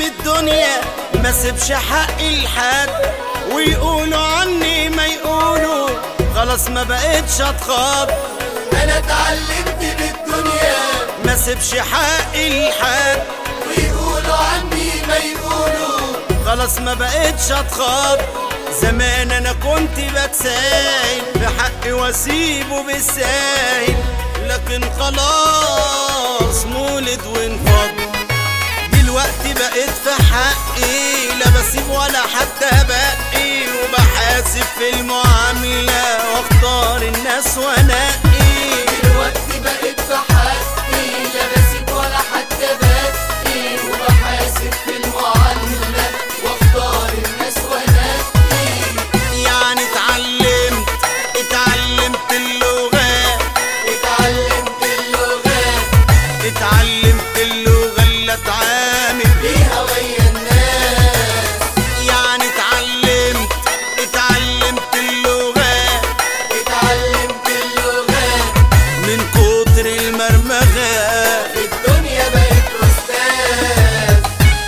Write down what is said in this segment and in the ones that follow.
الدنيا ما سيبش حقي لحد ويقولوا عني ما يقولوا خلاص ما بقتش اتخاض انا اتعلمت بالدنيا ما سيبش حقي لحد ويقولوا عني ما يقولوا خلاص ما بقتش اتخاض زمان انا كنت بتساهل في حقي واسيبه بالساهل لكن خلاص مولد وانفض دلوقتي بقيت في حقي لا بسيب ولا حتى بقي وبحاسب في المعاملة واختار الناس وانقي دلوقتي بقيت في حقي لا بسيب ولا حتى بقي وبحاسب في المعاملة واختار الناس وانقي يعني اتعلمت اتعلمت اللغات اتعلمت اللغات اتعلمت اللغة اللي اتعامل بيها ويا الناس يعني اتعلمت اتعلمت اللغات اتعلمت اللغات من كتر المرمغات في الدنيا بقيت أستاذ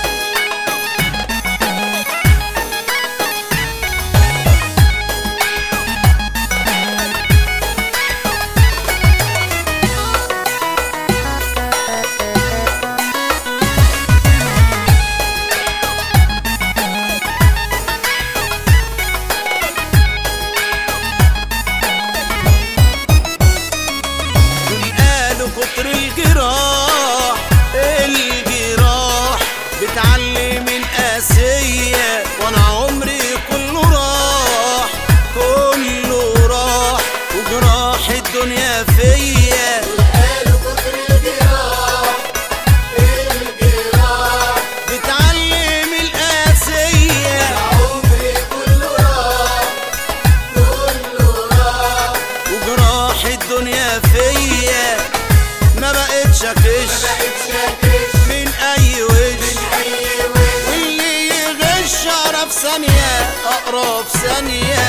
دول قالوا كتر الجراح الجراح بتعلم القاسية وانا عمري كله راح كله راح وجراح الدنيا فيا قالوا كتر الجراح الجراح بتعلم القاسية عمري كله راح كله راح وجراح الدنيا فيا ما بقتش اكش بقيت شاكش من اي وش أي وش واللي يغش اعرف ثانية اقرب ثانية